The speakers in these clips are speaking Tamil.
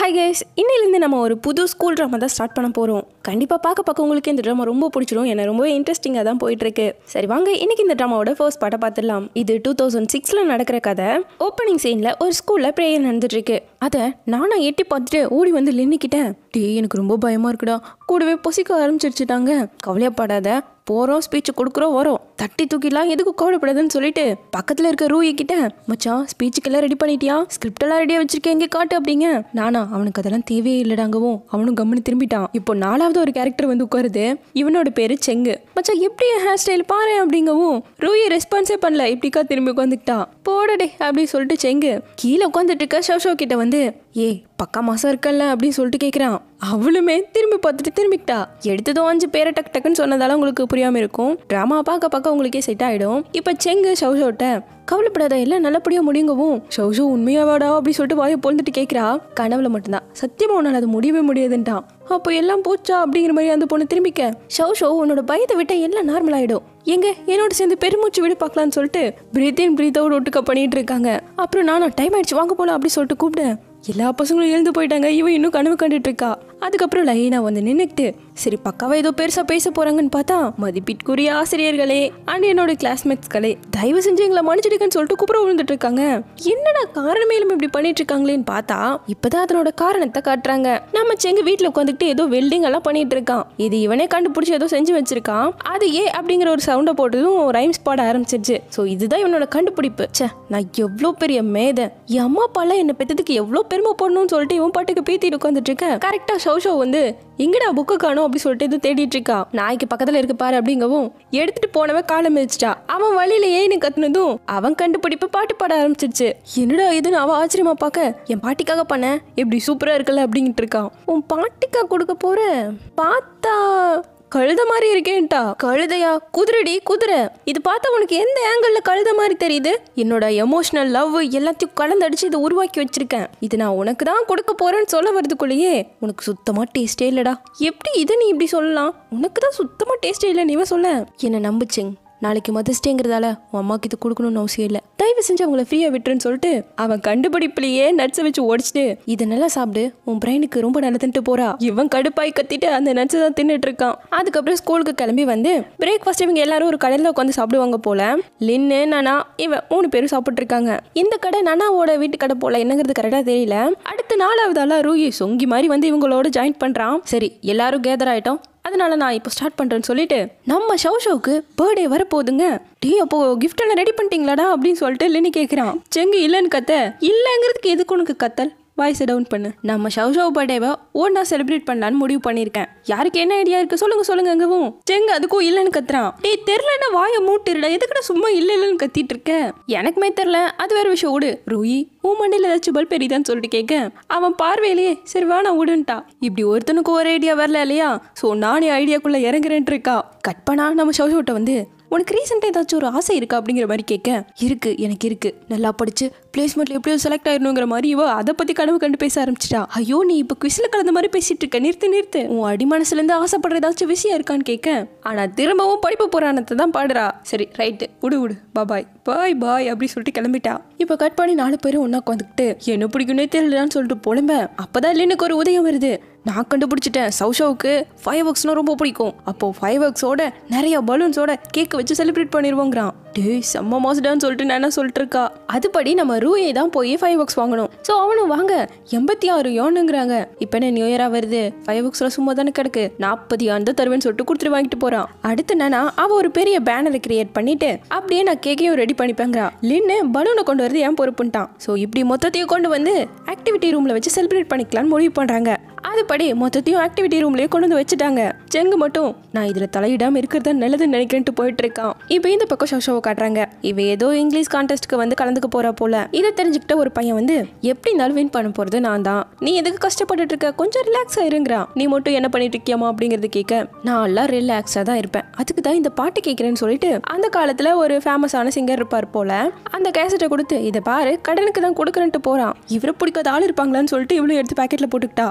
ஹாய் கைஸ் இன்னிலேருந்து நம்ம ஒரு புது ஸ்கூல் ட்ராமா தான் ஸ்டார்ட் பண்ண போகிறோம் கண்டிப்பாக பார்க்க பார்க்க உங்களுக்கு இந்த ட்ராமா ரொம்ப பிடிச்சிடும் எனக்கு ரொம்பவே இன்ட்ரெஸ்டிங்காக தான் போயிட்டுருக்கு சரி வாங்க இன்னைக்கு இந்த ட்ராமாவோட ஃபர்ஸ்ட் பாட்டை பார்த்துடலாம் இது டூ தௌசண்ட் சிக்ஸில் நடக்கிற கதை ஓப்பனிங் சீனில் ஒரு ஸ்கூலில் ப்ரேயர் நடந்துட்டுருக்கு அதை நானா எட்டி பார்த்துட்டு ஓடி வந்து நின்றுக்கிட்டேன் டே எனக்கு ரொம்ப பயமாக இருக்குடா கூடவே பொசிக்க ஆரம்பிச்சிருச்சுட்டாங்க கவலையப்படாத போகிறோம் ஸ்பீச் கொடுக்குறோம் வரோம் தட்டி தூக்கிடலாம் எதுக்கு கவலைப்படாதுன்னு சொல்லிட்டு பக்கத்தில் இருக்க ரூயி கிட்ட மச்சான் ஸ்பீச்சுக்கெல்லாம் ரெடி பண்ணிட்டியா ஸ்கிரிப்ட் எல்லாம் ரெடியாக வச்சிருக்கேன் எங்கே காட்டு அப்படிங்க நானா அவனுக்கு அதெல்லாம் தேவையே இல்லடாங்கவும் அவனும் கம்முன்னு திரும்பிட்டான் இப்போ நாலாவது ஒரு கேரக்டர் வந்து உட்காருது இவனோட பேரு செங்கு மச்சான் எப்படி ஹேர் ஸ்டைல் பாரு அப்படிங்கவும் ரூயி ரெஸ்பான்ஸே பண்ணல இப்படிக்கா திரும்பி உட்காந்துக்கிட்டா போடடே அப்படின்னு சொல்லிட்டு செங்கு கீழே உட்காந்துட்டு இருக்க ஷோ ஷோ கிட்ட வந்து ஏ பக்கா மாசம் இருக்கல்ல அப்படின்னு சொல்லிட்டு கேட்குறான் அவளுமே திரும்பி பார்த்துட்டு திரும்பிக்கிட்டா எடுத்ததும் அஞ்சு பேரை டக் டக்குன்னு சொன்னதால உங்களுக்கு புரியாம இருக்கும் ட்ராமா பார்க்க பார்க்க உங்களுக்கே செட் ஆயிடும் இப்போ செங்கு ஷவுஷோட்ட கவலைப்படாத எல்லாம் நல்லபடியாக முடியுங்கவும் ஷவுஷோ உண்மையாவாடா அப்படி சொல்லிட்டு வாயை பொழுந்துட்டு கேட்குறா கனவுல மட்டும்தான் சத்தியமா உன்னால் அது முடியவே முடியாதுன்ட்டான் அப்போ எல்லாம் போச்சா அப்படிங்கிற மாதிரி அந்த பொண்ணு திரும்பிக்க ஷவுஷோ உன்னோட பயத்தை விட்ட எல்லாம் நார்மல் ஆயிடும் எங்க என்னோட சேர்ந்து பெருமூச்சு விட பார்க்கலான்னு சொல்லிட்டு பிரீத் இன் பிரீத் அவுட் ஒட்டுக்க பண்ணிட்டு இருக்காங்க அப்புறம் நானும் டைம் ஆயிடுச்சு வாங்க போலாம் அப்படி சொல்லிட்டு கூப்பிட்டேன் எல்லா பசங்களும் எழுந்து போயிட்டாங்க இவன் இன்னும் கனவு கண்டுட்டு இருக்கா அதுக்கப்புறம் லைனா வந்து நின்னுக்கிட்டு சரி பக்காவா ஏதோ பெருசா பேச போறாங்கன்னு பார்த்தா மதிப்பிற்குரிய ஆசிரியர்களே அண்ட் என்னோட கிளாஸ்மேட்ஸ்களே தயவு செஞ்சு எங்களை மன்னிச்சிடுங்கன்னு சொல்லிட்டு கூப்பிட விழுந்துட்டு இருக்காங்க என்னடா காரணமே இல்லாம இப்படி பண்ணிட்டு இருக்காங்களேன்னு பார்த்தா இப்பதான் அதனோட காரணத்தை காட்டுறாங்க நம்ம செங்க வீட்டுல உட்காந்துக்கிட்டு ஏதோ வெல்டிங் எல்லாம் பண்ணிட்டு இருக்கான் இது இவனே கண்டுபிடிச்சி ஏதோ செஞ்சு வச்சிருக்கான் அது ஏ அப்படிங்கிற ஒரு சவுண்டை போட்டதும் ரைம்ஸ் பாட ஆரம்பிச்சிருச்சு ஸோ இதுதான் இவனோட கண்டுபிடிப்பு ச்சே நான் எவ்வளோ பெரிய மேதை என் அம்மா அப்பாலாம் என்னை பெற்றதுக்கு எவ்வளோ பெருமை போடணும்னு சொல்லிட்டு இவன் பாட்டுக்கு பீத்திட்டு உட்காந்துட்டு இருக்கேன் கரெக்டாக ஷோ ஷோ வந்து எங்கடா புக்கு காணும் அப்படி சொல்லிட்டு இது தேடிட்டு இருக்கா நாய்க்கு பக்கத்தில் இருக்கு பாரு அப்படிங்கவும் எடுத்துட்டு போனவன் காலை மிதிச்சிட்டா அவன் வழியில ஏன்னு கத்துனதும் அவன் கண்டுபிடிப்பு பாட்டு பாட ஆரம்பிச்சிருச்சு என்னடா இதுன்னு அவன் ஆச்சரியமா பார்க்க என் பாட்டிக்காக பண்ண எப்படி சூப்பரா இருக்குல்ல அப்படிங்கிட்டு இருக்கான் உன் பாட்டிக்கா கொடுக்க போற பார்த்தா கழுத மாதிரி இருக்கேன்ட்டா கழுதையா குதிரைடி குதிரை இது பார்த்தா உனக்கு எந்த ஆங்கிள் கழுத மாதிரி தெரியுது என்னோட எமோஷனல் லவ் எல்லாத்தையும் கலந்தடிச்சு இதை உருவாக்கி வச்சிருக்கேன் இது நான் உனக்கு தான் கொடுக்க போறேன்னு சொல்ல வரதுக்குள்ளேயே உனக்கு சுத்தமா டேஸ்டே இல்லடா எப்படி இதை நீ இப்படி சொல்லலாம் உனக்கு தான் சுத்தமா டேஸ்டே இல்லை நீ சொல்ல என்ன நம்புச்சிங் நாளைக்கு மதர்ஸ் டேங்கிறதால உன் அம்மாக்கு இது கொடுக்கணும்னு அவசியம் இல்லை தயவு செஞ்சு அவங்கள ஃப்ரீயாக விட்டுருன்னு சொல்லிட்டு அவன் கண்டுபிடிப்புலையே நட்ஸை வச்சு உடச்சிட்டு இதை நல்லா சாப்பிடு உன் பிரெயினுக்கு ரொம்ப நல்லதுன்ட்டு போறா இவன் கடுப்பாய் கத்திட்டு அந்த நட்ஸை தான் தின்னுட்டு இருக்கான் அதுக்கப்புறம் ஸ்கூலுக்கு கிளம்பி வந்து பிரேக்ஃபாஸ்ட் இவங்க எல்லாரும் ஒரு கடையில் உட்காந்து சாப்பிடுவாங்க போல லின்னு நானா இவன் மூணு பேரும் சாப்பிட்டு இருக்காங்க இந்த கடை நனாவோட வீட்டு கடை போல என்னங்கிறது கரெக்டாக தெரியல அடுத்த நாலாவது ஆளா ரூயி சொங்கி மாதிரி வந்து இவங்களோட ஜாயின் பண்றான் சரி எல்லாரும் கேதர் ஆயிட்டோம் அதனால நான் இப்போ ஸ்டார்ட் பண்ணுறேன்னு சொல்லிட்டு நம்ம ஷவ் ஷோக்கு பர்த்டே வரப்போகுதுங்க டீ அப்போ கிஃப்ட் எல்லாம் ரெடி பண்ணிட்டீங்களாடா அப்படின்னு சொல்லிட்டு இல்லைன்னு கேட்குறான் செங்கு இல்லைன்னு கத்த இல்லைங்கிறதுக்கு எதுக்கு உனக்கு கத்தல் வாய்ஸை டவுன் பண்ணு நம்ம ஷவ் ஷவ் பர்த்டேவை ஒன்றா செலிப்ரேட் பண்ணலான்னு முடிவு பண்ணியிருக்கேன் யாருக்கு என்ன ஐடியா இருக்கு சொல்லுங்க சொல்லுங்க அங்கவும் செங்க அதுக்கும் இல்லைன்னு கத்துறான் டேய் தெரிலன்னா வாயை மூட்டுருடா எதுக்குடா சும்மா இல்லை இல்லைன்னு கத்திட்டு இருக்க எனக்குமே தெரில அது வேற விஷயம் விடு ரூயி உன் மண்ணில் ஏதாச்சும் பல்ப் எரியுதான்னு சொல்லிட்டு கேட்க அவன் பார்வையிலேயே சரி வேணா விடுன்ட்டா இப்படி ஒருத்தனுக்கு ஒரு ஐடியா வரல இல்லையா ஸோ நானே ஐடியாக்குள்ளே இறங்குறேன்ட்டு இருக்கா கட் பண்ணா நம்ம ஷவ் ஷோட்டை வந்து உனக்கு ரீசெண்டாக ஏதாச்சும் ஒரு ஆசை இருக்கா அப்படிங்கிற மாதிரி கேட்க இருக்கு எனக்கு இருக்கு நல்லா படிச்சு பிளேஸ்மெண்ட்ல எப்படியோ செலக்ட் ஆயிடணுங்கிற மாதிரி இவ அதை பத்தி கனவு கண்டு பேச ஆரம்பிச்சிட்டா ஐயோ நீ இப்போ குவிசில் கலந்த மாதிரி பேசிட்டு இருக்க நிறுத்து நிறுத்து உன் அடி மனசுல இருந்து ஆசைப்படுற ஏதாச்சும் விஷயம் இருக்கான்னு கேட்க ஆனா திரும்பவும் படிப்பு புராணத்தை தான் பாடுறா சரி ரைட்டு விடு விடு பாய் பாய் பாய் அப்படி சொல்லிட்டு கிளம்பிட்டா இப்போ கட் பண்ணி நாலு பேரும் ஒன்றா உட்காந்துக்கிட்டு என்ன பிடிக்கும்னே தெரியலன்னு சொல்லிட்டு புலம்ப அப்பதான் இல்லைன்னு ஒரு உதயம் வருது நான் கண்டுபிடிச்சிட்டேன் சவுஷாவுக்கு ஃபைவ் ஒர்க்ஸ்னால் ரொம்ப பிடிக்கும் அப்போ ஃபைவ் ஒர்க்ஸோட நிறைய பலூன்ஸோட கேக் வச்சு செலிப்ரேட் பண்ணிடுவோங்கிறான் டேய் செம்ம மாசுடான்னு சொல்லிட்டு நான் என்ன சொல்லிட்டு இருக்கா அதுபடி நம்ம ரூயை தான் போய் ஃபைவ் ஒர்க்ஸ் வாங்கணும் ஸோ அவனும் வாங்க எண்பத்தி ஆறு யோனுங்கிறாங்க இப்போ என்ன நியூ இயரா வருது ஃபைவ் ஒர்க்ஸ்லாம் சும்மா தானே கிடக்கு நாற்பது யான் தான் தருவேன்னு சொல்லிட்டு கொடுத்துட்டு வாங்கிட்டு போறான் அடுத்து என்னன்னா அவ ஒரு பெரிய பேனரை கிரியேட் பண்ணிட்டு அப்படியே நான் கேக்கையும் ரெடி பண்ணிப்பேங்கிறா லின்னு பலூனை கொண்டு வரது ஏன் பொறுப்புன்ட்டான் ஸோ இப்படி மொத்தத்தையும் கொண்டு வந்து ஆக்டிவிட்டி ரூம்ல வச்சு செலிப்ரேட் பண்ணிக்கலாம்னு முடிவு பண்றாங்க அதுபடி மொத்தத்தையும் ஆக்டிவிட்டி ரூம்லயே கொண்டு வந்து வச்சுட்டாங்க செங்கு மட்டும் நான் இதுல தலையிடாம இருக்கிறது நல்லதுன்னு நினைக்கிறேன்ட்டு போயிட்டு இருக்கான் இப்போ இந்த பக்கம் ஷோஷோவை காட்டுறாங்க இவ ஏதோ இங்கிலீஷ் கான்டெஸ்ட்க்கு வந்து கலந்துக்க போறா போல இதை தெரிஞ்சுக்கிட்ட ஒரு பையன் வந்து எப்படி இருந்தாலும் வின் பண்ண போறது நான் தான் நீ எதுக்கு கஷ்டப்பட்டுட்டு இருக்க கொஞ்சம் ரிலாக்ஸ் ஆயிருங்கிறான் நீ மட்டும் என்ன பண்ணிட்டு இருக்கியாமா அப்படிங்கறது கேட்க நான் எல்லாம் ரிலாக்ஸா தான் இருப்பேன் அதுக்கு தான் இந்த பாட்டு கேட்கிறேன்னு சொல்லிட்டு அந்த காலத்துல ஒரு ஃபேமஸான சிங்கர் இருப்பார் போல அந்த கேசட்டை கொடுத்து இதை பாரு கடனுக்கு தான் கொடுக்குறேன்ட்டு போறான் இவரை பிடிக்காத ஆள் இருப்பாங்களான்னு சொல்லிட்டு இவ்வளவு எடுத்து பாக்கெட்ல போட்டுக்கிட்டா அப்படியே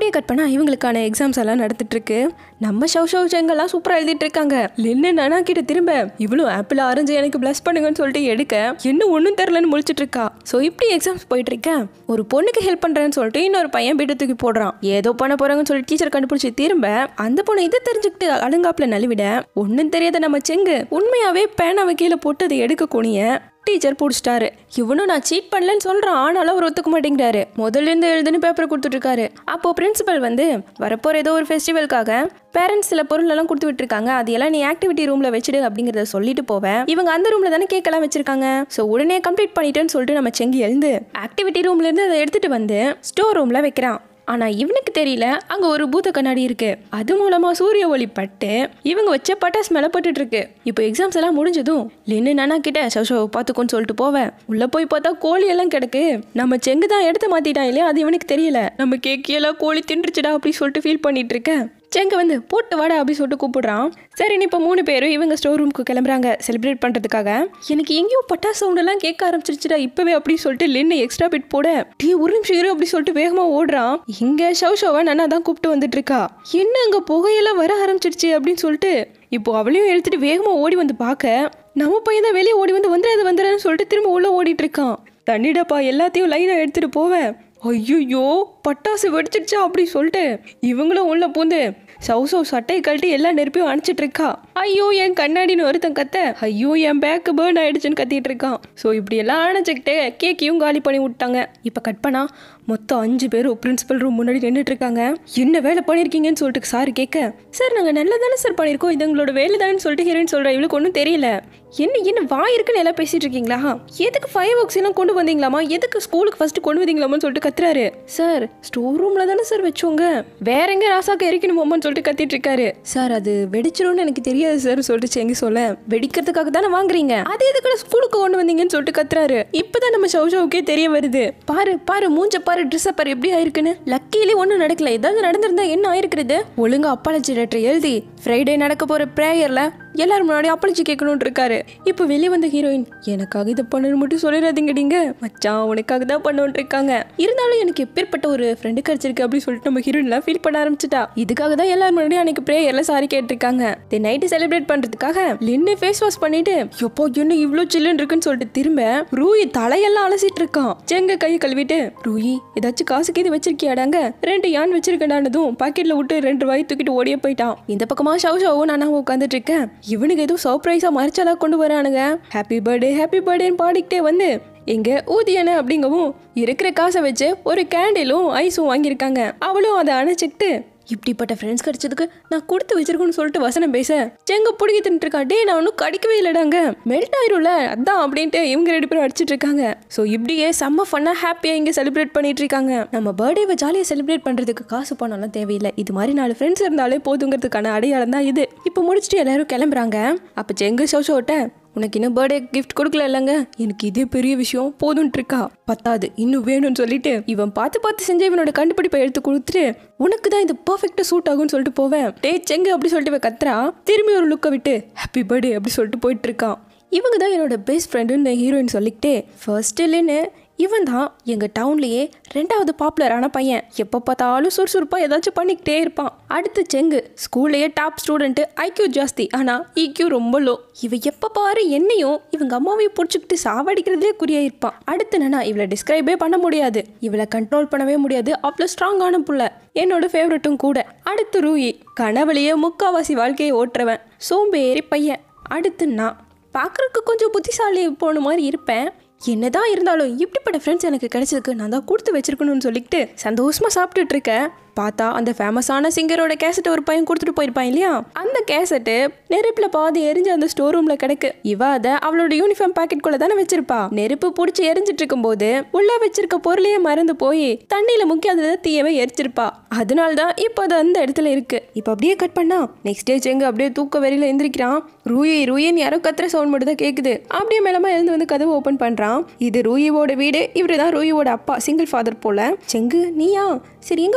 உடனே கட் பண்ணா இவங்களுக்கான எக்ஸாம்ஸ் எல்லாம் நடந்துட்டு இருக்கு நம்ம ஷவ் ஷவ் செங்கெல்லாம் சூப்பரா எழுதிட்டு இருக்காங்க லின்னு நானா கிட்ட திரும்ப இவ்வளவு ஆப்பிள் ஆரஞ்சு எனக்கு பிளஸ் பண்ணுங்கன்னு சொல்லிட்டு எடுக்க இன்னும் ஒன்றும் தெரிலன்னு முழிச்சிட்டு இருக்கா ஸோ இப்படி எக்ஸாம்ஸ் போயிட்டு இருக்கேன் ஒரு பொண்ணுக்கு ஹெல்ப் பண்றேன்னு சொல்லிட்டு இன்னொரு பையன் வீட்டை தூக்கி போடுறான் ஏதோ பண்ண போறாங்கன்னு சொல்லி டீச்சர் கண்டுபிடிச்சி திரும்ப அந்த பொண்ணு இதை தெரிஞ்சுக்கிட்டு அழுங்காப்புல நழுவிட ஒன்றும் தெரியாத நம்ம செங்கு உண்மையாவே பேனாவை கீழே போட்டு அதை எடுக்க குனிய டீச்சர் பிடிச்சிட்டாரு இவனும் நான் சீட் பண்ணலன்னு சொல்றான் ஆனாலும் அவர் ஒத்துக்க மாட்டேங்கிறாரு முதல்ல இருந்து எழுதுன்னு பேப்பர் கொடுத்துட்டு இருக்காரு அப்போ பிரின்சிபல் வந்து வரப்போற ஏதோ ஒரு ஃபெஸ்டிவலுக்காக பேரண்ட்ஸ் சில பொருள் எல்லாம் கொடுத்து விட்டுருக்காங்க அது எல்லாம் நீ ஆக்டிவிட்டி ரூம்ல வச்சிடு அப்படிங்கறத சொல்லிட்டு போவேன் இவங்க அந்த ரூம்ல தானே கேக்கெல்லாம் வச்சிருக்காங்க ஸோ உடனே கம்ப்ளீட் பண்ணிட்டேன்னு சொல்லிட்டு நம்ம செங்கி எழுந்து ஆக்டிவிட்டி ரூம்ல இருந்து அதை எடுத்துட்டு வந்து ஸ்டோர் ரூம்ல வைக்கிறான் ஆனா இவனுக்கு தெரியல அங்க ஒரு பூத கண்ணாடி இருக்கு அது மூலமா சூரிய ஒளி பட்டு இவங்க வச்ச பட்டாசு மேல பட்டுட்டு இருக்கு இப்போ எக்ஸாம்ஸ் எல்லாம் முடிஞ்சதும் லின்னு நானா கிட்ட சஷோ பாத்துக்கோன்னு சொல்லிட்டு போவேன் உள்ள போய் பார்த்தா கோழி எல்லாம் கிடக்கு நம்ம செங்கு தான் எடுத்து மாத்திட்டான் இல்லையா அது இவனுக்கு தெரியல நம்ம கேக்கியெல்லாம் கோழி தின்றுச்சுடா அப்படி சொல்லிட்டு ஃபீல் பண்ணிட்டு இருக்கேன் செங்க வந்து போட்டு வாடா அப்படி சொல்லிட்டு கூப்பிடுறான் சரி இப்போ மூணு பேரும் இவங்க ஸ்டோர் ரூமுக்கு கிளம்புறாங்க செலிப்ரேட் பண்ணுறதுக்காக எனக்கு எங்கேயோ பட்டாசு சவுண்டெல்லாம் கேட்க ஆரம்பிச்சிருச்சுடா இப்போவே அப்படி சொல்லிட்டு லின்னு எக்ஸ்ட்ரா பிட் போட டீ ஒரு நிமிஷம் இரு அப்படி சொல்லிட்டு வேகமாக ஓடுறான் இங்கே ஷவ் ஷோவை நன்னா தான் கூப்பிட்டு வந்துட்டு இருக்கா என்ன அங்கே புகையெல்லாம் வர ஆரம்பிச்சிருச்சு அப்படின்னு சொல்லிட்டு இப்போ அவளையும் எடுத்துட்டு வேகமாக ஓடி வந்து பார்க்க நம்ம பையன் தான் வெளியே ஓடி வந்து வந்துடாது வந்துடாதுன்னு சொல்லிட்டு திரும்ப உள்ள ஓடிட்டு இருக்கான் தண்ணிடப்பா எல்லாத்தையும் லைனாக எடுத்துட்டு போவேன் ஐயோ பட்டாசு வெடிச்சிடுச்சா அப்படி சொல்லிட்டு இவங்களும் உள்ள பூந்து சவு சவு சட்டையை கழட்டி எல்லா நெருப்பையும் அணைச்சிட்டு இருக்கா ஐயோ என் கண்ணாடின்னு ஒருத்தன் கத்த ஐயோ என் பேக்கு பேர்ன் ஆயிடுச்சுன்னு கத்திட்டு இருக்கான் ஸோ இப்படி எல்லாம் அணைச்சிக்கிட்டு கேக்கையும் காலி பண்ணி விட்டாங்க இப்போ கட் பண்ணா மொத்தம் அஞ்சு பேரும் பிரின்சிபல் ரூம் முன்னாடி நின்றுட்டு இருக்காங்க என்ன வேலை பண்ணியிருக்கீங்கன்னு சொல்லிட்டு சார் கேட்க சார் நாங்கள் நல்லா தானே சார் பண்ணியிருக்கோம் இது எங்களோட வேலை தானே சொல்லிட்டு ஹீரோயின் சொல்கிறேன் இவளுக்கு ஒன்றும் தெரியல என்ன என்ன வாய் இருக்குன்னு எல்லாம் பேசிட்டு இருக்கீங்களா எதுக்கு ஃபைவ் ஒர்க்ஸ் எல்லாம் கொண்டு வந்தீங்களாமா எதுக்கு ஸ்கூலுக்கு ஃபர்ஸ்ட் கொண்டு வந்தீங்களாமான்னு சொல்லிட்டு கத்துறாரு சார் ஸ்டோர் ரூம்ல தானே சார் வச்சோங்க வேற எங்க ராசாக்கு எரிக்கணுமோன்னு சொல்லிட்டு கத்திட்டு இருக்காரு சார் அது வெடிச்சிரும்னு எனக்கு தெரியாது சார் சொல்லிட்டு செங்கி சொல்ல வெடிக்கிறதுக்காக தானே வாங்குறீங்க அது எதுக்கு ஸ்கூலுக்கு கொண்டு வந்தீங்கன்னு சொல்லிட்டு கத்துறாரு இப்பதான் நம்ம ஷவ் ஷவுக்கே தெரிய வருது பாரு பாரு மூஞ்ச பாரு ட்ரெஸ் பாரு எப்படி ஆயிருக்குன்னு லக்கிலி ஒன்றும் நடக்கல ஏதாவது நடந்திருந்தா என்ன ஆயிருக்கிறது ஒழுங்கா அப்பாலஜி லெட்டர் எழுதி ஃப்ரைடே நடக்க போற ப்ரேயர்ல எல்லாரும் முன்னாடி அப்பளிச்சு கேட்கணும்னு இருக்காரு இப்போ வெளியே வந்த ஹீரோயின் எனக்காக இதை பண்ணணும் மட்டும் சொல்லிடாதீங்க நீங்க மச்சான் உனக்காக தான் பண்ணோன்னு இருக்காங்க இருந்தாலும் எனக்கு எப்பேற்பட்ட ஒரு ஃப்ரெண்டு கிடைச்சிருக்கு அப்படின்னு சொல்லிட்டு நம்ம ஹீரோயின்லாம் ஃபீல் பண்ண ஆரம்பிச்சிட்டா இதுக்காக தான் எல்லாரும் முன்னாடி அன்னைக்கு ப்ரேயர்ல சாரி கேட்டிருக்காங்க தி நைட்டு செலிப்ரேட் பண்றதுக்காக லின்னு ஃபேஸ் வாஷ் பண்ணிட்டு எப்போ என்ன இவ்வளோ சில்லுன்னு இருக்குன்னு சொல்லிட்டு திரும்ப ரூயி தலையெல்லாம் அலசிட்டு இருக்கான் செங்க கையை கழுவிட்டு ரூயி ஏதாச்சும் காசுக்கு இது வச்சிருக்கியாடாங்க ரெண்டு யான் வச்சிருக்கேன்டானதும் பாக்கெட்ல விட்டு ரெண்டு ரூபாய் தூக்கிட்டு ஓடியே போயிட்டான் இந்த பக்கமா ஷவ் ஷவும் நானா உட்காந்துட்டு இருக்கேன் இவனுக்கு ஏதோ சர்ப்ரைஸா மறைச்சலா கொண்டு வரானுங்க ஹாப்பி பர்த்டே ஹாப்பி பர்த்டேன்னு பாடிக்கிட்டே வந்து எங்க ஊதியன அப்படிங்கவும் இருக்கிற காசை வச்சு ஒரு கேண்டிலும் ஐஸும் வாங்கியிருக்காங்க அவளும் அதை அணைச்சிக்கிட்டு இப்படிப்பட்ட ஃப்ரெண்ட்ஸ் கிடைச்சதுக்கு நான் கொடுத்து வச்சிருக்கேன்னு சொல்லிட்டு வசனம் பேச செங்க பிடிக்க தின்ட்டு இருக்கா டே நான் ஒன்றும் கடிக்கவே இல்லடாங்க மெல்ட் ஆயிரும்ல அதான் அப்படின்ட்டு இவங்க ரெண்டு பேரும் அடிச்சிட்டு இருக்காங்க ஸோ இப்படியே செம்ம ஃபன்னாக ஹாப்பியாக இங்கே செலிப்ரேட் பண்ணிட்டு இருக்காங்க நம்ம பர்த்டேவை ஜாலியாக செலிப்ரேட் பண்ணுறதுக்கு காசு பணம்லாம் தேவையில்லை இது மாதிரி நாலு ஃப்ரெண்ட்ஸ் இருந்தாலே போதுங்கிறதுக்கான அடையாளம் தான் இது இப்போ முடிச்சுட்டு எல்லாரும் கிளம்புறாங்க அப்போ செங்கு ஷோஷோட்ட உனக்கு இன்னும் பர்த்டே கிஃப்ட் கொடுக்கல இல்லைங்க எனக்கு இதே பெரிய விஷயம் போதும்ட்டு இருக்கா பத்தாது இன்னும் வேணும்னு சொல்லிட்டு இவன் பார்த்து பார்த்து செஞ்ச இவனோட கண்டுபிடிப்பை எடுத்து கொடுத்துட்டு உனக்கு தான் இது பர்ஃபெக்டாக சூட் ஆகும்னு சொல்லிட்டு போவேன் டே செங்கு அப்படி சொல்லிட்டு இவன் கத்துறா திரும்பி ஒரு லுக்கை விட்டு ஹாப்பி பர்த்டே அப்படி சொல்லிட்டு போயிட்டு இருக்கான் இவங்க தான் என்னோட பெஸ்ட் ஃப்ரெண்டுன்னு ஹீரோயின் சொல்லிக்கிட்டே ஃபர்ஸ்ட் இல்லைன்னு இவன் தான் எங்கள் டவுன்லேயே ரெண்டாவது பாப்புலரான பையன் எப்போ பார்த்தாலும் சுறுசுறுப்பாக ஏதாச்சும் பண்ணிக்கிட்டே இருப்பான் அடுத்து செங்கு ஸ்கூல்லையே டாப் ஸ்டூடெண்ட்டு ஐக்யூ ஜாஸ்தி ஆனால் இக்யூ ரொம்ப லோ இவ எப்போ பாரு என்னையும் இவங்க அம்மாவையும் பிடிச்சிக்கிட்டு சாவடிக்கிறதுலே குறியா இருப்பான் அடுத்து என்னன்னா இவளை டிஸ்கிரைபே பண்ண முடியாது இவளை கண்ட்ரோல் பண்ணவே முடியாது அவ்வளோ ஸ்ட்ராங்கான புள்ள என்னோட ஃபேவரட்டும் கூட அடுத்து ரூயி கனவுலையே முக்காவாசி வாழ்க்கையை ஓட்டுறவன் சோம்பேறி பையன் அடுத்து நான் பார்க்குறதுக்கு கொஞ்சம் புத்திசாலி போன மாதிரி இருப்பேன் என்னதான் இருந்தாலும் இப்படிப்பட்ட ஃப்ரெண்ட்ஸ் எனக்கு கிடைச்சதுக்கு நான் தான் கொடுத்து வச்சிருக்கணும்னு சொல்லிட்டு சந்தோஷமா சாப்பிட்டுட்டு இருக்கேன் பார்த்தா அந்த ஃபேமஸான சிங்கரோட கேசட் ஒரு பையன் கொடுத்துட்டு போயிருப்பான் இல்லையா அந்த கேசட்டு நெருப்புல பாதி எரிஞ்சு அந்த ஸ்டோர் ரூம்ல கிடக்கு இவ அதை அவளோட யூனிஃபார்ம் பாக்கெட்குள்ள தானே வச்சிருப்பா நெருப்பு பிடிச்சி எரிஞ்சிட்டு இருக்கும்போது உள்ள வச்சிருக்க பொருளையே மறந்து போய் தண்ணியில முக்கி அதுல தீயவே எரிச்சிருப்பா அதனால தான் இப்போ அது அந்த இடத்துல இருக்கு இப்போ அப்படியே கட் பண்ணா நெக்ஸ்ட் டே செங்கு அப்படியே தூக்க வெறியில எந்திரிக்கிறான் ரூயி ரூயின்னு யாரோ கத்துற சவுண்ட் மட்டும் தான் கேக்குது அப்படியே மேலமா எழுந்து வந்து கதவு ஓபன் பண்றான் இது ரூயிவோட வீடு இவரு தான் ரூயிவோட அப்பா சிங்கிள் ஃபாதர் போல செங்கு நீயா சரி எங்கப்பா ரூயி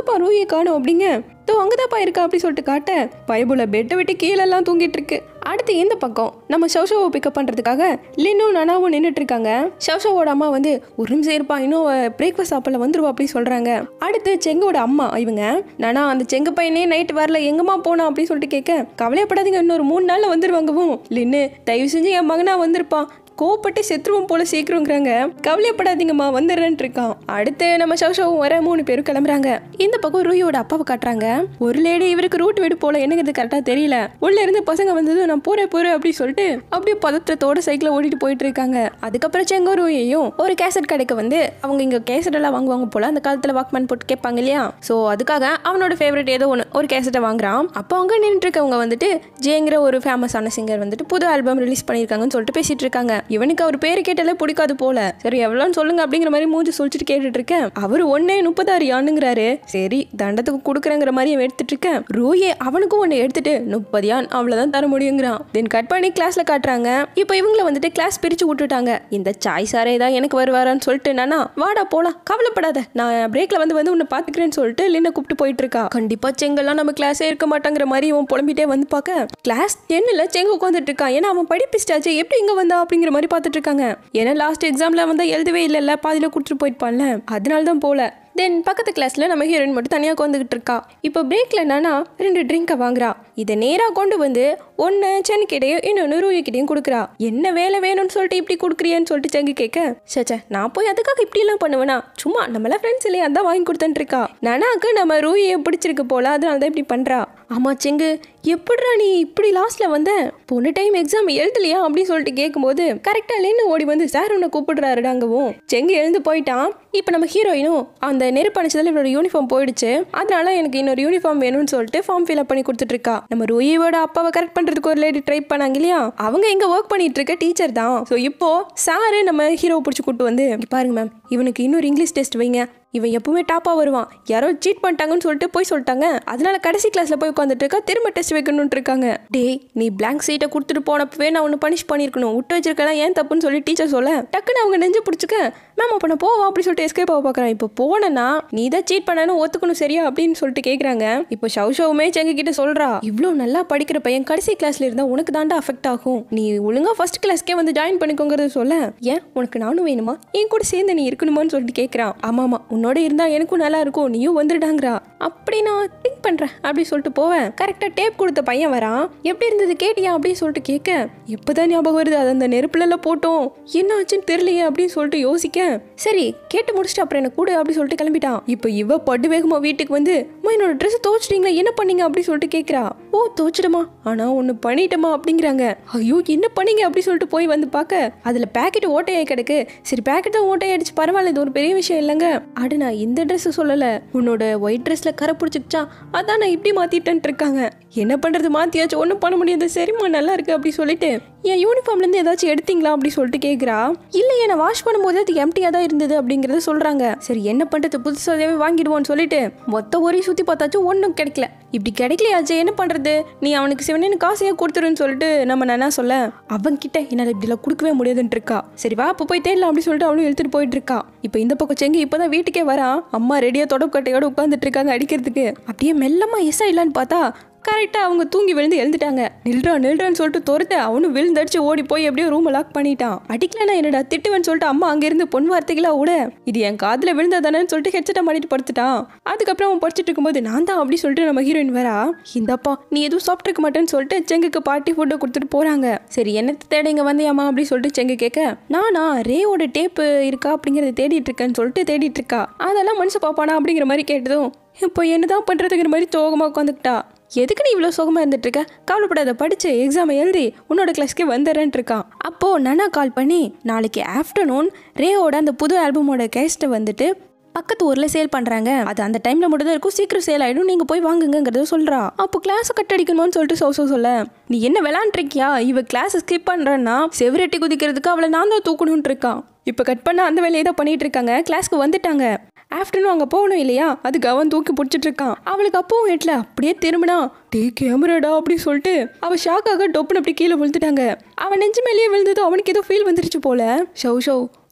ரூயை காணும் அப்படிங்க தோ அங்கதான்ப்பா இருக்கா அப்படி சொல்லிட்டு காட்ட பயபுல பெட்டை விட்டு கீழெல்லாம் தூங்கிட்டு இருக்கு அடுத்து இந்த பக்கம் நம்ம ஷவ்ஷோவை பிக்கப் பண்ணுறதுக்காக லின்னும் நனாவும் நின்றுட்டு இருக்காங்க ஷவ்ஷோவோட அம்மா வந்து ஒரு நிமிஷம் இருப்பா இன்னும் பிரேக்ஃபாஸ்ட் சாப்பிடல வந்துருவா அப்படின்னு சொல்கிறாங்க அடுத்து செங்கோட அம்மா இவங்க நானா அந்த செங்க பையனே நைட் வரல எங்கம்மா போனா அப்படின்னு சொல்லிட்டு கேட்க கவலைப்படாதீங்க இன்னொரு மூணு நாளில் வந்துருவாங்கவும் லின்னு தயவு செஞ்சு என் மகனா வந்திருப்பான் கோவப்பட்டு செத்துருவோம் போல சீக்கிரங்கிறாங்க கவலைப்படாதீங்கம்மா வந்துடுறேன் இருக்கான் அடுத்து நம்ம ஷவ்ஷவும் வர மூணு பேரும் கிளம்புறாங்க இந்த பக்கம் ரூயோட அப்பாவை காட்டுறாங்க ஒரு லேடி இவருக்கு ரூட் வீடு போல என்னங்கிறது கரெக்டா தெரியல உள்ள இருந்து பசங்க வந்ததும் நான் போறேன் போறேன் அப்படி சொல்லிட்டு அப்படியே பதற்றத்தோட சைக்கிள ஓட்டிட்டு போயிட்டு இருக்காங்க அதுக்கப்புறம் செங்கோ ரூயையும் ஒரு கேசட் கடைக்கு வந்து அவங்க இங்க கேசட் எல்லாம் வாங்குவாங்க போல அந்த காலத்துல வாக்மேன் போட்டு கேட்பாங்க இல்லையா சோ அதுக்காக அவனோட ஃபேவரட் ஏதோ ஒன்று ஒரு கேசட்டை வாங்குறான் அப்போ அங்க நின்றுட்டு இருக்கவங்க வந்துட்டு ஜேங்கிற ஒரு ஃபேமஸான சிங்கர் வந்துட்டு புது ஆல்பம் ரிலீஸ் பண்ணியிருக்காங்கன்னு சொல்லிட்டு பேசிட்டு இருக்காங்க இவனுக்கு அவர் பேரு கேட்டாலே பிடிக்காது போல சரி எவ்வளோன்னு சொல்லுங்க அப்படிங்கிற மாதிரி மூஞ்சி சொல்லிட்டு கேட்டுட்டு இருக்கேன் அவர் ஒன்னே முப்பதாறு யானுங்கிறாரு சரி தண்டத்துக்கு கொடுக்குறேங்கிற மாதிரி அவன் எடுத்துட்டு இருக்கேன் ரோயே அவனுக்கும் ஒன்று எடுத்துட்டு முப்பது யான் அவ்வளோதான் தர முடியுங்கிறான் தென் கட் பண்ணி கிளாஸ்ல காட்டுறாங்க இப்போ இவங்களை வந்துட்டு கிளாஸ் பிரிச்சு விட்டுட்டாங்க இந்த சாய் சாரே தான் எனக்கு வருவாரான்னு சொல்லிட்டு நானா வாடா போலாம் கவலைப்படாத நான் பிரேக்ல வந்து வந்து உன்னை பாத்துக்கிறேன்னு சொல்லிட்டு லின்ன கூப்பிட்டு போயிட்டு இருக்கா கண்டிப்பா செங்கெல்லாம் நம்ம கிளாஸே இருக்க மாட்டாங்கிற மாதிரி இவன் புலம்பிட்டே வந்து பார்க்க கிளாஸ் டென்னில் செங்க உட்காந்துட்டு இருக்கான் ஏன்னா அவன் படிப்பிஸ்டாச்சு எப்படி இங்க வந்தா அப்படிங்கிற மாதிரி பார்த்துட்டு இருக்காங்க ஏன்னா லாஸ்ட் எக்ஸாம்ல வந்து எழுதவே இல்லைல்ல பாதியில கொடுத்துட்டு போயிருப்பான்ல அதனால தான் போல தென் பக்கத்து கிளாஸ்ல நம்ம ஹீரோயின் மட்டும் தனியாக உட்காந்துக்கிட்டு இருக்கா இப்போ பிரேக்ல என்னன்னா ரெண்டு ட்ரிங்கை வாங்குறா இதை நேராக கொண்டு வந்து ஒன்று சென்னிக்கிட்டையும் இன்னொன்று ரூயிக்கிட்டையும் கொடுக்குறா என்ன வேலை வேணும்னு சொல்லிட்டு இப்படி கொடுக்குறியன்னு சொல்லிட்டு செங்கு கேட்க சேச்சே நான் போய் அதுக்காக இப்படிலாம் பண்ணுவேனா சும்மா நம்மள ஃப்ரெண்ட்ஸ் இல்லையா அதான் வாங்கி கொடுத்துட்டு இருக்கா நானாக்கு நம்ம ரூயை பிடிச்சிருக்கு போல அதனால தான் இப்படி பண்றா ஆமா செங்கு எப்படிடா நீ இப்படி லாஸ்ட்ல வந்த போன டைம் எக்ஸாம் எழுதலையா அப்படின்னு சொல்லிட்டு கேட்கும்போது கரெக்டா லேன்னு ஓடி வந்து சார் உன்னை கூப்பிடுறாருடாங்கவும் செங்கு எழுந்து போயிட்டான் இப்போ நம்ம ஹீரோயினும் அந்த நெருப்பு அணைச்சதால இவரோட யூனிஃபார்ம் போயிடுச்சு அதனால எனக்கு இன்னொரு யூனிஃபார்ம் வேணும்னு சொல்லிட்டு ஃபார்ம் ஃபில் பண்ணி கொடுத்துட்டு இருக்கா நம்ம ரூயோட அப்பாவை கரெக்ட் பண்றதுக்கு ஒரு லேடி ட்ரை பண்ணாங்க இல்லையா அவங்க இங்க ஒர்க் பண்ணிட்டு இருக்க டீச்சர் தான் ஸோ இப்போ சாரு நம்ம ஹீரோவை பிடிச்சி கூட்டு வந்து "இங்க பாருங்க மேம் இவனுக்கு இன்னொரு இங்கிலீஷ் டெஸ்ட் வைங்க இவன் எப்பவுமே டாப்பாக வருவான் யாரோ சீட் பண்ணிட்டாங்கன்னு சொல்லிட்டு போய் சொல்லிட்டாங்க அதனால கடைசி கிளாஸ்ல போய் உட்காந்துட்டு இருக்கா திரும்ப டெஸ்ட் வைக்கணும்னு இருக்காங்க டேய் நீ பிளாங்க் சீட்டை கொடுத்துட்டு போனப்பவே நான் ஒன்று பனிஷ் பண்ணியிருக்கணும் விட்டு வச்சிருக்கலாம் ஏன் தப்புன்னு சொல்லி டீச்சர் சொல்ல டக்குன்னு அவங்க நெஞ்சு பிடிச்சிக்க மேம் அப்போ நான் போவா அப்படி சொல்லிட்டு எஸ்கேப் ஆக பார்க்குறேன் இப்போ போனேன்னா நீ தான் சீட் பண்ணணும் ஒத்துக்கணும் சரியா அப்படின்னு சொல்லிட்டு கேட்குறாங்க இப்போ ஷவ் ஷவுமே செங்க கிட்ட சொல்றா இவ்வளோ நல்லா படிக்கிற பையன் கடைசி கிளாஸ்ல இருந்தா உனக்கு தாண்டா அஃபெக்ட் ஆகும் நீ ஒழுங்கா ஃபர்ஸ்ட் கிளாஸ்க்கே வந்து ஜாயின் பண்ணிக்கோங்கிறது சொல்ல ஏன் உனக்கு நானும் வேணுமா என் கூட சேர்ந்து நீ இருக்கணுமான்னு சொல்லிட்டு கேட்குறான் ஆமா ஆமா உன்னோட இருந்தா எனக்கும் நல்லா இருக்கும் நீயும் வந்துடுடாங்கிறா அப்படி நான் திங்க் பண்றேன் அப்படி சொல்லிட்டு போவேன் கரெக்டா டேப் கொடுத்த பையன் வரான் எப்படி இருந்தது கேட்டியா அப்படின்னு சொல்லிட்டு கேட்க இப்பதான் ஞாபகம் வருது அது அந்த நெருப்புல எல்லாம் போட்டோம் என்ன ஆச்சுன்னு தெரியலையே அப்படின்னு சொல்லிட்டு யோசிக்க சரி கேட்டு முடிச்சுட்டு அப்புறம் எனக்கு கூட அப்படி சொல்லிட்டு கிளம்பிட்டான் இப்போ இவ படு வேகமா வீட்டுக்கு வந்து அம்மா என்னோட ட்ரெஸ் துவச்சிட்டீங்களா என்ன பண்ணீங்க அப்படி சொல்லிட்டு கேட்குறா ஓ துவச்சிடுமா ஆனா ஒன்று பண்ணிட்டமா அப்படிங்கிறாங்க ஐயோ என்ன பண்ணீங்க அப்படி சொல்லிட்டு போய் வந்து பார்க்க அதுல பேக்கெட் ஓட்டையாய் கிடக்கு சரி பேக்கெட் தான் ஓட்டையாயிடுச்சு பரவாயில்ல இது ஒரு பெரிய விஷயம் இல்லைங்க அடு நான் இந்த ட்ரெஸ் சொல்லல உன்னோட ஒயிட் ட்ரெஸ்ல கரை பிடிச்சிக்கிச்சா அதான் நான் இப்படி மாத்திட்டேன்ட்டு இருக்காங்க என்ன பண்றது மாத்தியாச்சு ஒன்றும் பண்ண முடியாது சரிம்மா நல்லா இருக்கு அப்படி சொல்லிட்டு என் யூனிஃபார்ம்ல இருந்து ஏதாச்சும் எடுத்தீங்களா அப்படி சொல்லிட்டு கேக்குறா இல்லையே நான் வாஷ் பண்ணும்போது அது எம்டியா தான் இருந்தது அப்படிங்கறத சொல்றாங்க சரி என்ன பண்றது புதுசாகவே வாங்கிடுவோம்னு சொல்லிட்டு மொத்த ஒரே சுத்தி பார்த்தாச்சும் ஒன்றும் கிடைக்கல இப்படி கிடைக்கலையாச்சு என்ன பண்றது நீ அவனுக்கு சிவனேன்னு காசையே கொடுத்துருன்னு சொல்லிட்டு நம்ம நானா சொல்ல அவன் கிட்ட என்னால் இப்படிலாம் கொடுக்கவே முடியாதுன்ட்டு இருக்கா சரி வா அப்போ போய் தேடலாம் அப்படி சொல்லிட்டு அவளும் எடுத்துட்டு போயிட்டு இருக்கா இப்போ இந்த பக்கம் செங்கி இப்பதான் வீட்டுக்கே வரா அம்மா ரெடியா தொடக்கட்டையோட உட்காந்துட்டு இருக்காங்க அடிக்கிறதுக்கு அப்படியே மெல்லமா எஸ் இல்லைன்னு பார்த்தா கரெக்டாக அவங்க தூங்கி விழுந்து எழுந்துட்டாங்க நில்றா நில்றான்னு சொல்லிட்டு துரத்த அவனும் விழுந்தடிச்சு ஓடி போய் எப்படியோ ரூமை லாக் பண்ணிட்டான் அடிக்கலனா என்னடா திட்டுவேன்னு சொல்லிட்டு அம்மா அங்கேருந்து பொன் வார்த்தைகளா விட இது என் காதில் விழுந்ததானேன்னு சொல்லிட்டு ஹெட்செட்டை மாட்டிட்டு படுத்துட்டான் அதுக்கப்புறம் அவன் படிச்சுட்டு இருக்கும்போது நான் தான் அப்படி சொல்லிட்டு நம்ம ஹீரோயின் வரா இந்தப்பா நீ எதுவும் சாப்பிட்டுருக்க மாட்டேன்னு சொல்லிட்டு செங்குக்கு பார்ட்டி ஃபுட்டை கொடுத்துட்டு போறாங்க சரி என்னத்தை தேட இங்க வந்தியாமா அப்படி சொல்லிட்டு செங்கு கேட்க நானா ரேவோட டேப்பு இருக்கா அப்படிங்கறத தேடிட்டு இருக்கேன்னு சொல்லிட்டு தேடிட்டு இருக்கா அதெல்லாம் மனுஷன் பாப்பானா அப்படிங்கிற மாதிரி கேட்டதும் இப்போ என்னதான் பண்றதுங்கிற மாதிரி சோகமா உட்காந்துக்கிட்டா எதுக்கு நீ இவ்வளோ சோகமா இருந்துட்டு இருக்க கவலைப்படாத படிச்சு எக்ஸாமை எழுதி உன்னோட கிளாஸ்க்கே வந்துடுறேன்ட்டு இருக்கான் அப்போ நனா கால் பண்ணி நாளைக்கு ஆஃப்டர்நூன் ரேவோட அந்த புது ஆல்பமோட கேஸ்ட்டை வந்துட்டு பக்கத்து ஊர்ல சேல் பண்றாங்க அது அந்த டைம்ல மட்டும் தான் இருக்கும் சீக்கிரம் சேல் ஆயிடும் நீங்க போய் வாங்குங்கிறத சொல்றா அப்போ கிளாஸ் கட் அடிக்கணும்னு சொல்லிட்டு சோ சோ சொல்ல நீ என்ன விளாண்டுருக்கியா இவ கிளாஸ் ஸ்கிப் பண்றன்னா செவரெட்டி குதிக்கிறதுக்கு அவளை நான் தான் தூக்கணும்னு இருக்கான் இப்போ கட் பண்ண அந்த வேலையை தான் பண்ணிட்டு இருக்காங்க கிளாஸ்க்கு வந்துட்டாங்க ஆஃப்டர்நூன் அங்கே போகணும் இல்லையா அதுக்கு அவன் தூக்கி பிடிச்சிட்டு இருக்கான் அவளுக்கு அப்பவும் ஹெட்ல அப்படியே திரும்பினா டே கேமராடா அப்படி சொல்லிட்டு அவ ஷாக்காக டொப்புன்னு அப்படி கீழே விழுந்துட்டாங்க அவன் நெஞ்சு மேலேயே விழுந்தது அவனுக்கு ஏதோ ஃபீல் வந்துருச்சு போல ஷவ் ஷவ்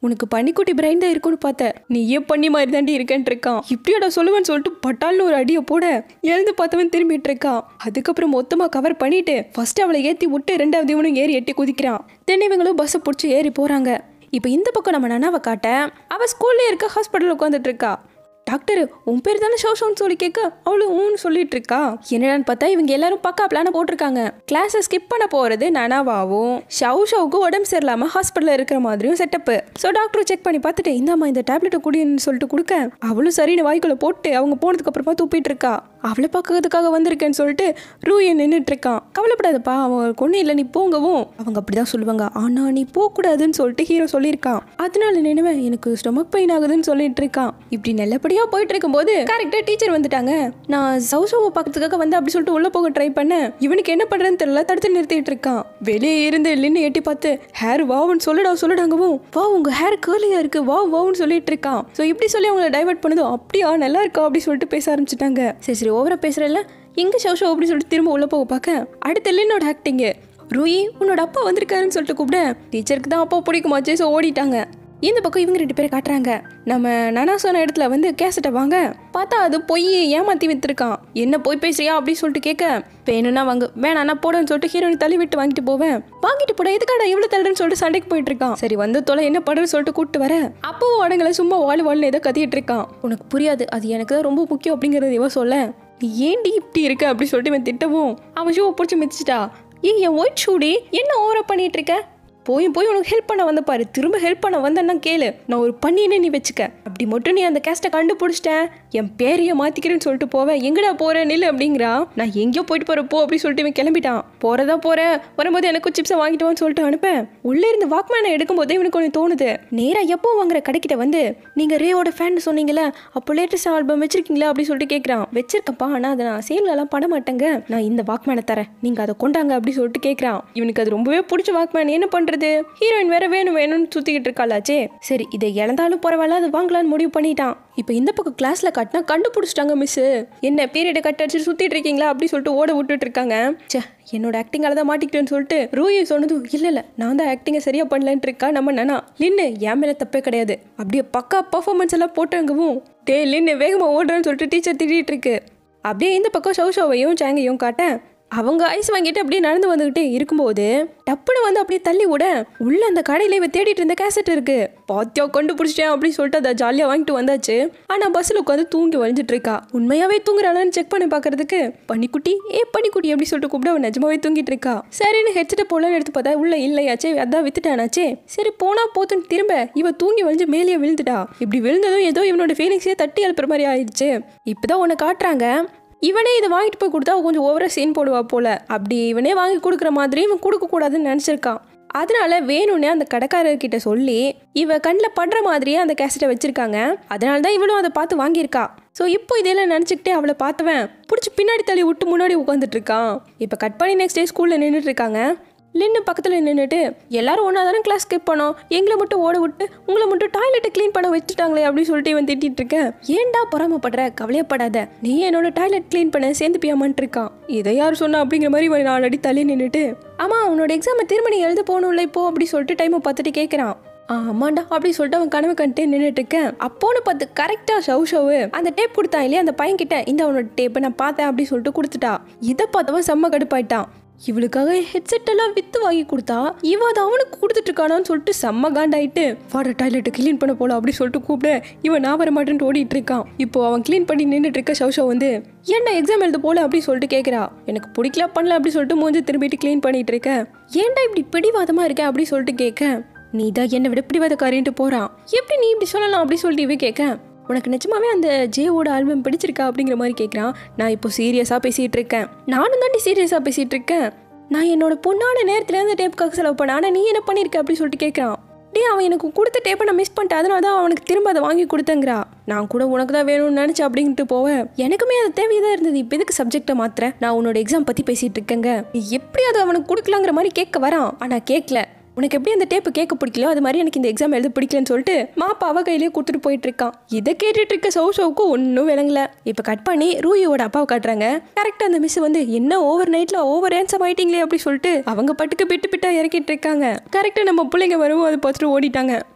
உனக்கு பன்னிக்குட்டி பிரைன் தான் இருக்கும்னு பார்த்தேன் நீ ஏன் பண்ணி மாதிரி தாண்டி இருக்கேன்ட்டு இருக்கான் இப்படியாடா சொல்லுவேன்னு சொல்லிட்டு பட்டால்னு ஒரு அடியை போட எழுந்து பார்த்தவன் திரும்பிட்டு இருக்கான் அதுக்கப்புறம் மொத்தமா கவர் பண்ணிட்டு ஃபர்ஸ்ட் அவளை ஏத்தி விட்டு ரெண்டாவது இவனும் ஏறி எட்டி குதிக்கிறான் தென்னை இவங்களும் பஸ்ஸை பிடிச்சி ஏறி போறாங்க இப்போ இந்த பக்கம் நம்ம நனாவை காட்ட அவ ஸ்கூல்லே இருக்க ஹாஸ்பிட்டல் உட்காந்துட்டு இருக்கா டாக்டர் உன் பேர் தானே ஷோஷோன்னு சொல்லி கேட்க அவளும் ஊன்னு சொல்லிட்டு இருக்கா என்னடான்னு பார்த்தா இவங்க எல்லாரும் பக்கா பிளான போட்டிருக்காங்க கிளாஸை ஸ்கிப் பண்ண போறது நனாவாவும் ஷவு ஷவுக்கு உடம்பு சரியில்லாம ஹாஸ்பிட்டலில் இருக்கிற மாதிரியும் செட்டப்பு ஸோ டாக்டர் செக் பண்ணி பார்த்துட்டு இந்தாம்மா இந்த டேப்லெட்டை குடின்னு சொல்லிட்டு கொடுக்க அவளும் சரின்னு வாய்க்குள்ள போட்டு அவங்க போனதுக்கு அப்புறமா துப்பிட்டு இருக்கா அவளை பார்க்கறதுக்காக வந்திருக்கேன்னு சொல்லிட்டு ரூயன் நின்றுட்டு இருக்கான் கவலைப்படாதப்பா அவன் ஒன்றும் இல்லை நீ போங்கவும் அவங்க அப்படிதான் சொல்லுவாங்க ஆனா நீ போகக்கூடாதுன்னு சொல்லிட்டு ஹீரோ சொல்லியிருக்கான் அதனால நினைவேன் எனக்கு ஸ்டொமக் பெயின் ஆகுதுன்னு சொல்லிட்டு இருக்கான் இப்படி நல்லபடியா போயிட்டு இருக்கும்போது கரெக்டாக டீச்சர் வந்துட்டாங்க நான் சௌசவை பார்க்கறதுக்காக வந்து அப்படி சொல்லிட்டு உள்ள போக ட்ரை பண்ணேன் இவனுக்கு என்ன பண்றதுன்னு தெரியல தடுத்து நிறுத்திட்டு இருக்கான் வெளியே இருந்து இல்லைன்னு எட்டி பார்த்து ஹேர் வாவுன்னு சொல்லுடா சொல்லுடாங்கவும் வா உங்க ஹேர் கேர்லியா இருக்கு வா வாவுன்னு சொல்லிட்டு இருக்கான் ஸோ இப்படி சொல்லி அவங்கள டைவர்ட் பண்ணதும் அப்படியா நல்லா இருக்கா அப்படி சொல்லிட்டு பேச ஆரம்பிச்சிட்டாங்க சரி சரி ஓவரா பேசுறல எங்க ஷோ ஷோ அப்படி சொல்லிட்டு திரும்ப உள்ள போக பார்க்க அடுத்து லின்னோட ஆக்டிங்கு ரூயி உன்னோட அப்பா வந்திருக்காருன்னு சொல்லிட்டு கூப்பிட டீச்சருக்கு தான் அப்பா பிடிக்குமாச்சே ஸோ ஓடிட்டாங்க இந்த பக்கம் இவங்க ரெண்டு பேரும் காட்டுறாங்க நம்ம நனா சொன்ன இடத்துல வந்து கேசட்டை வாங்க பார்த்தா அது பொய் ஏமாத்தி வித்துருக்கான் என்ன போய் பேசுறியா அப்படின்னு சொல்லிட்டு கேட்க வேணும்னா வாங்க வேணாம் போடுன்னு சொல்லிட்டு ஹீரோயின் தள்ளி விட்டு வாங்கிட்டு போவேன் வாங்கிட்டு போட எதுக்காடா இவ்வளோ தள்ளுன்னு சொல்லிட்டு சண்டைக்கு போயிட்டு இருக்கான் சரி வந்து தொலை என்ன படுறன்னு சொல்லிட்டு கூப்பிட்டு வர அப்பவும் அடங்கல சும்மா வாலி வாலின்னு ஏதோ கத்திட்டு இருக்கான் உனக்கு புரியாது அது எனக்கு தான் ரொம்ப முக்கியம் அப்படிங்கறது இவன் சொல்ல நீ ஏன்டி இப்படி இருக்க அப்படி சொல்லிட்டு இவன் திட்டவும் அவன் ஷூவை பிடிச்சி மிதிச்சிட்டா ஏய் என் ஒயிட் ஷூடி என்ன ஓவரா பண்ணிட்டு இருக்க போய் போய் உனக்கு ஹெல்ப் பண்ண வந்த பாரு திரும்ப ஹெல்ப் பண்ண வந்தேன்னா கேளு நான் ஒரு பண்ணினே நீ வச்சுக்க அப்படி மட்டும் நீ அந்த கேஸ்ட்டை கண்டுபிடிச்சிட்டேன் என் பேரைய மாத்திக்கிறேன்னு சொல்லிட்டு போவேன் எங்கடா போற நில்லு அப்படிங்கிறா நான் எங்கேயோ போயிட்டு போற போ அப்படின்னு சொல்லிட்டு இவன் கிளம்பிட்டான் போறதா போறேன் வரும்போது எனக்கு சிப்ஸை வாங்கிட்டு வான்னு சொல்லிட்டு அனுப்பேன் உள்ளே இருந்து வாக்மேனை எடுக்கும்போதே இவனுக்கு ஒன்று தோணுது நேரா எப்போ வாங்குற கடைக்கிட்ட வந்து நீங்க ரேவோட ஃபேன் சொன்னீங்களே அப்போ லேட்டஸ்ட் ஆல்பம் வச்சிருக்கீங்களா அப்படின்னு சொல்லிட்டு கேட்குறான் வச்சிருக்கப்பா ஆனால் அதை நான் சேலெல்லாம் பண்ண மாட்டேங்க நான் இந்த வாக்மேனை தரேன் நீங்க அதை கொண்டாங்க அப்படி சொல்லிட்டு கேட்குறான் இவனுக்கு அது ரொம்பவே பிடிச்ச வாக்மேன் என்ன பண்றது ஹீரோயின் வேற வேணும் வேணும்னு சுத்திக்கிட்டு இருக்காளாச்சே சரி இதை இழந்தாலும் பரவாயில்ல அது வாங்கலாம்னு முடிவு பண்ணிட்டான் இப்போ இந்த பக்கம் கிளாஸ்ல காட்டினா கண்டுபிடிச்சிட்டாங்க மிஸ் என்ன பீரியடை கட் அடிச்சு சுத்திட்டு இருக்கீங்களா அப்படி சொல்லிட்டு ஓட விட்டுட்டு இருக்காங்க ச்சே என்னோட ஆக்டிங்கால தான் மாட்டிக்கிட்டேன்னு சொல்லிட்டு ரூயி சொன்னதும் இல்ல இல்ல நான் தான் ஆக்டிங்கை சரியா பண்ணலன்ட்டு இருக்கா நம்ம நானா லின்னு என் மேல தப்பே கிடையாது அப்படியே பக்கா பர்ஃபார்மன்ஸ் எல்லாம் போட்டவங்கவும் டே லின்னு வேகமா ஓடுறேன்னு சொல்லிட்டு டீச்சர் திட்டிட்டு இருக்கு அப்படியே இந்த பக்கம் ஷவ் ஷோவையும் சேங்கையும் காட்ட அவங்க ஐஸ் வாங்கிட்டு அப்படியே நடந்து வந்துகிட்டே இருக்கும்போது டப்புன்னு வந்து அப்படியே தள்ளி விட உள்ள அந்த கடையில இவ தேடிட்டு இருந்த கேசட் இருக்கு பாத்தியா கண்டுபிடிச்சிட்டேன் அப்படின்னு சொல்லிட்டு அதை ஜாலியா வாங்கிட்டு வந்தாச்சு ஆனா பஸ்ல உட்காந்து தூங்கி வழிஞ்சிட்டு இருக்கா உண்மையாவே தூங்குறாளான்னு செக் பண்ணி பாக்குறதுக்கு பனிக்குட்டி ஏ பனிக்குட்டி அப்படி சொல்லிட்டு கூப்பிட அவன் நிஜமாவே தூங்கிட்டு இருக்கா சரின்னு ஹெட்செட்டை போலன்னு எடுத்து பார்த்தா உள்ள இல்லையாச்சே அதான் வித்துட்டானாச்சே சரி போனா போத்துன்னு திரும்ப இவ தூங்கி வழிஞ்சு மேலேயே விழுந்துட்டா இப்படி விழுந்ததும் ஏதோ இவனோட ஃபீலிங்ஸே தட்டி எழுப்புற மாதிரி ஆயிடுச்சு இப்பதான் உன்னை காட்டுறாங்க இவனே இதை வாங்கிட்டு போய் கொடுத்தா அவ கொஞ்சம் ஓவரா சீன் போடுவா போல அப்படி இவனே வாங்கி கொடுக்குற மாதிரி இவன் கொடுக்க கூடாதுன்னு நினைச்சிருக்கான் அதனால வேணும்னே அந்த கடைக்காரர்கிட்ட சொல்லி இவ கண்ணில் படுற மாதிரியே அந்த கேசட்டை வச்சிருக்காங்க அதனால தான் இவளும் அதை பார்த்து வாங்கியிருக்கா ஸோ இப்போ இதெல்லாம் நினச்சிக்கிட்டே அவளை பார்த்தவன் பிடிச்சி பின்னாடி தள்ளி விட்டு முன்னாடி உட்காந்துட்டு இருக்கான் இப்போ கட் பண்ணி நெக்ஸ்ட் டே ஸ்கூலில் நின்றுட்டு இருக்காங்க லின்னு பக்கத்தில் நின்றுட்டு எல்லாரும் ஒன்றா தானே கிளாஸ் ஸ்கிப் பண்ணோம் எங்களை மட்டும் ஓட விட்டு உங்களை மட்டும் டாய்லெட்டை க்ளீன் பண்ண வச்சுட்டாங்களே அப்படின்னு சொல்லிட்டு இவன் திட்டிட்டு இருக்கேன் ஏன்டா பொறாமப்படுற கவலையப்படாத நீ என்னோட டாய்லெட் க்ளீன் பண்ண சேர்ந்து பியாமான்ட்டு இருக்கான் இதை யார் சொன்னா அப்படிங்கிற மாதிரி இவன் நாலு அடி தள்ளி நின்றுட்டு ஆமா உன்னோட எக்ஸாமை திரும்ப நீ எழுத போகணும்ல இப்போ அப்படி சொல்லிட்டு டைமை பார்த்துட்டு கேட்குறான் ஆமாண்டா அப்படி சொல்லிட்டு அவன் கனவு கண்டே நின்றுட்டு இருக்கேன் அப்போன்னு பார்த்து கரெக்டா ஷவ் ஷவு அந்த டேப் கொடுத்தான் இல்லையா அந்த பையன் கிட்ட இந்த அவனோட டேப்பை நான் பார்த்தேன் அப்படி சொல்லிட்டு கொடுத்துட்டா இதை பார்த்தவன் செம்ம கடுப்பாயிட்டான் இவளுக்காக ஹெட்செட் எல்லாம் வித்து வாங்கி கொடுத்தா இவ அதை அவனுக்கு கொடுத்துட்டு இருக்கானான்னு சொல்லிட்டு செம்ம காண்டாயிட்டு வாட டாய்லெட்டை க்ளீன் பண்ண போலாம் அப்படி சொல்லிட்டு கூப்பிட இவன் நான் வர மாட்டேன்ட்டு ஓடிட்டு இருக்கான் இப்போ அவன் க்ளீன் பண்ணி நின்றுட்டு இருக்க ஷவ் ஷவ் வந்து ஏன்டா எக்ஸாம் எழுத போல அப்படி சொல்லிட்டு கேட்குறா எனக்கு பிடிக்கல பண்ணல அப்படி சொல்லிட்டு மூஞ்சி திரும்பிட்டு க்ளீன் பண்ணிட்டு இருக்க ஏன்டா இப்படி பிடிவாதமா இருக்க அப்படி சொல்லிட்டு கேட்க நீ தான் என்னை விட பிடிவாதக்காரின்ட்டு போறான் எப்படி நீ இப்படி சொல்லலாம் அப்படி சொல்லிட்டு இவ கேட்க உனக்கு நிஜமாவே அந்த ஜேவோட ஆல்பம் பிடிச்சிருக்கா அப்படிங்கிற மாதிரி கேட்குறான் நான் இப்போ சீரியஸாக பேசிகிட்டு இருக்கேன் நானும் தாண்டி சீரியஸாக பேசிகிட்டு இருக்கேன் நான் என்னோட பொண்ணான நேரத்தில் அந்த டேப்புக்காக செலவு பண்ணேன் ஆனால் நீ என்ன பண்ணியிருக்க அப்படின்னு சொல்லிட்டு கேட்குறான் டே அவன் எனக்கு கொடுத்த டேப்பை நான் மிஸ் பண்ணிட்டேன் அதனால தான் அவனுக்கு திரும்ப அதை வாங்கி கொடுத்தேங்கிறா நான் கூட உனக்கு தான் வேணும்னு நினச்சேன் அப்படின்ட்டு போவேன் எனக்குமே அது தேவையாக இருந்தது இப்போ எதுக்கு சப்ஜெக்டை மாத்துறேன் நான் உன்னோட எக்ஸாம் பற்றி பேசிகிட்டு இருக்கேங்க நீ எப்படி அதை அவனுக்கு கொடுக்கலாங்கிற மாதிரி கேட்க வரான் ஆனால் கேட்கல உனக்கு எப்படி அந்த டேப்பு கேட்க பிடிக்கலையோ அது மாதிரி எனக்கு இந்த எக்ஸாம் எழுத பிடிக்கலன்னு சொல்லிட்டு மாப்பா அவ கையிலேயே கொடுத்துட்டு போயிட்டு இருக்கான் இதை கேட்டுட்டு இருக்க சவு சவுக்கு ஒன்றும் விளங்கல இப்போ கட் பண்ணி ரூயோட அப்பாவை காட்டுறாங்க கரெக்டாக அந்த மிஸ் வந்து என்ன ஓவர் நைட்டில் ஓவர் ஆன்சர் ஆயிட்டீங்களே அப்படி சொல்லிட்டு அவங்க பட்டுக்கு பிட்டு பிட்டா இறக்கிட்டு இருக்காங்க கரெக்டாக நம்ம பிள்ளைங்க வரவும் அதை பார்த்துட்டு ஓடிட்டாங்க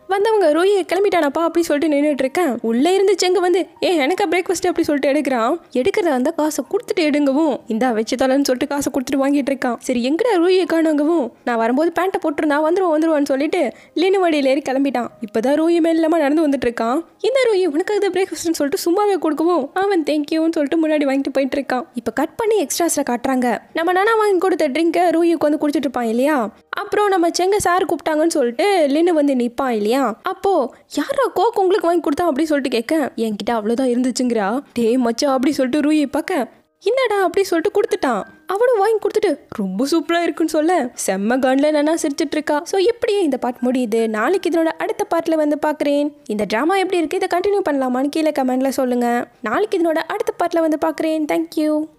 வந்தவங்க ரோஹி கிளம்பிட்டானப்பா அப்படி சொல்லிட்டு நின்றுட்டு இருக்கேன் உள்ளே இருந்து செங்க வந்து ஏ எனக்கு பிரேக்ஃபாஸ்ட் அப்படி சொல்லிட்டு எடுக்கிறான் எடுக்கிறத அந்த காசை கொடுத்துட்டு எடுங்கவும் இந்தா வச்சு தொலைன்னு சொல்லிட்டு காசை கொடுத்துட்டு வாங்கிட்டு இருக்கான் சரி எங்கடா ரோஹியை காணாங்கவும் நான் வரும்போது பேண்ட்டை போட்டிருந்தா வந்துருவோம் வந்துருவான்னு சொல்லிட்டு லினு வண்டியில் ஏறி கிளம்பிட்டான் இப்போதான் ரோஹி மேல இல்லாம நடந்து வந்துட்டு இருக்கான் இந்த ரோஹி உனக்கு அது பிரேக்ஃபாஸ்ட்னு சொல்லிட்டு சும்மாவே கொடுக்கவும் அவன் தேங்க்யூன்னு சொல்லிட்டு முன்னாடி வாங்கிட்டு போயிட்டு இருக்கான் இப்போ கட் பண்ணி எக்ஸ்ட்ராஸில் காட்டுறாங்க நம்ம நானா வாங்கி கொடுத்த ட்ரிங்கை ரூயுக்கு வந்து குடிச்சிட்டு இருப்பான் இல்லையா அப்புறம் நம்ம செங்க சார் கூப்பிட்டாங்கன்னு சொல்லிட்டு லின்னு வந்து நிற்பான் இல்லையா அப்போ யாரா கோக் உங்களுக்கு வாங்கி கொடுத்தா அப்படி சொல்லிட்டு கேட்க என்கிட்ட அவ்வளோதான் இருந்துச்சுங்கிறா டே மச்சா அப்படி சொல்லிட்டு ரூயை பார்க்க என்னடா அப்படி சொல்லிட்டு கொடுத்துட்டான் அவனும் வாங்கி கொடுத்துட்டு ரொம்ப சூப்பராக இருக்குன்னு சொல்ல செம்ம கன்ல நானா சிரிச்சிட்டு இருக்கா ஸோ இப்படியே இந்த பாட் முடியுது நாளைக்கு இதனோட அடுத்த பாட்டில் வந்து பார்க்குறேன் இந்த ட்ராமா எப்படி இருக்கு இதை கண்டினியூ பண்ணலாமான்னு கீழே கமெண்ட்ல சொல்லுங்க நாளைக்கு இதனோட அடுத்த பாட்டில் வந்து பார்க்குறேன் தேங்க்யூ